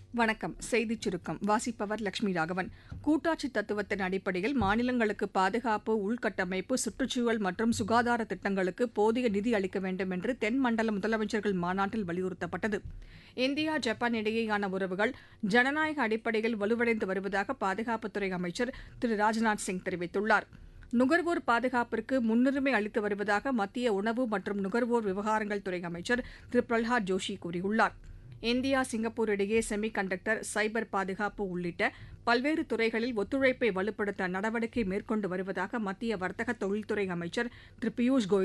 வணக்கம் செய்திச் சுருக்கம் வாசிப்பவர் லட்சுமி ராகவன் கூட்டாட்சி தத்துவத்தின் அடிப்படையில் மாநிலங்களுக்கு பாதுகாப்பு உள்கட்டமைப்பு சுற்றுச்சூழல் மற்றும் சுகாதார திட்டங்களுக்கு போதிய நிதி அளிக்க வேண்டும் என்று தென் மண்டல முதலமைச்சர்கள் மாநாட்டில் வலியுறுத்தப்பட்டது இந்தியா ஜப்பான் இடையேயான உறவுகள் ஜனநாயக அடிப்படையில் வலுவடைந்து வருவதாக பாதுகாப்புத்துறை அமைச்சர் திரு ராஜ்நாத் சிங் தெரிவித்துள்ளார் நுகர்வோர் பாதுகாப்பிற்கு முன்னுரிமை அளித்து வருவதாக மத்திய உணவு மற்றும் நுகர்வோர் விவகாரங்கள் துறை அமைச்சர் திரு பிரல்ஹாத் ஜோஷி கூறியுள்ளார் இந்தியா சிங்கப்பூர் இடையே செமி கண்டக்டர் சைபர் பாதுகாப்பு உள்ளிட்ட பல்வேறு துறைகளில் ஒத்துழைப்பை வலுப்படுத்த நடவடிக்கை மேற்கொண்டு வருவதாக மத்திய வர்த்தக தொழில்துறை அமைச்சர் திரு பியூஷ் கோயல்